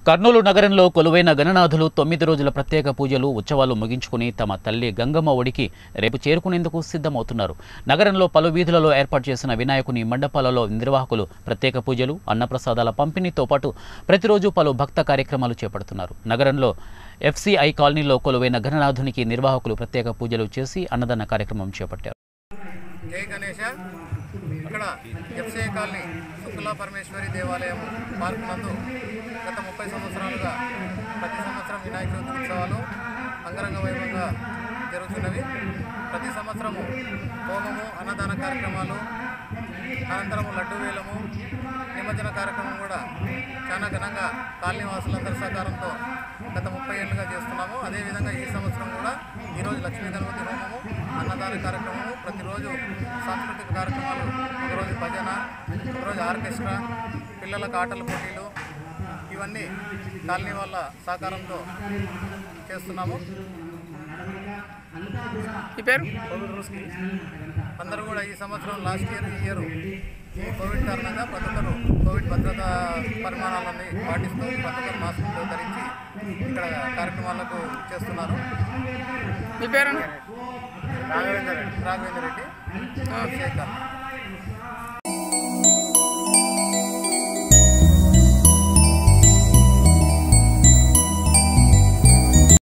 కర్నూలు నగరంలో కొలువైన గణనాథులు తొమ్మిది రోజుల ప్రత్యేక పూజలు ఉత్సవాలు ముగించుకుని తమ తల్లి గంగమ్మ ఒడికి రేపు చేరుకునేందుకు సిద్ధమవుతున్నారు నగరంలో పలు వీధులలో ఏర్పాటు చేసిన వినాయకుని మండపాలలో నిర్వాహకులు ప్రత్యేక పూజలు అన్నప్రసాదాల పంపిణీతో పాటు ప్రతిరోజు పలు భక్త కార్యక్రమాలు చేపడుతున్నారు నగరంలో ఎఫ్సిఐ కాలనీలో కొలువైన గణనాథునికి నిర్వాహకులు ప్రత్యేక పూజలు చేసి అన్నదాన కార్యక్రమం చేపట్టారు జై గణేష ఇక్కడ ఎఫ్సీఐ కాలనీ శుక్లా పరమేశ్వరి దేవాలయం పార్క్ నందు గత ముప్పై సంవత్సరాలుగా ప్రతి సంవత్సరం వినాయక చవితి ఉత్సవాలు అంగరంగ వైభవంగా జరుగుతున్నవి ప్రతి సంవత్సరము హోమము అన్నదాన కార్యక్రమాలు అనంతరము లడ్డు వేలము నిమజ్జన కార్యక్రమం కూడా చాలా ఘనంగా కాలనీ వాసులందరి సహకారంతో గత ముప్పై ఏళ్ళుగా చేస్తున్నాము అదేవిధంగా ఈ సంవత్సరం కూడా ఈరోజు లక్ష్మీ గణపతి హోమము అన్నదాన కార్యక్రమము ప్రతిరోజు సాంస్కృతిక కార్యక్రమాలు ఒకరోజు భజన ఒకరోజు ఆర్కెస్ట్రా పిల్లలకు ఆటల పోటీలు ఇవన్నీ కాలనీ వాళ్ళ సహకారంతో చేస్తున్నాము ఈ పేరు అందరూ కూడా ఈ సంవత్సరం లాస్ట్ ఇయర్ ఈ ఇయర్ ఈ కోవిడ్ కారణంగా ప్రతి ఒక్కరు కోవిడ్ భద్రతా పరిమాణాలన్నీ పాటిస్తూ ప్రతి ఒక్కరు మాస్కులు ధరించి ఇక్కడ కార్యక్రమాలకు చేస్తున్నారు మీ పేరు రాఘవేంద్ర రెడ్డి రాఘవేంద్ర రెడ్డి శేఖర్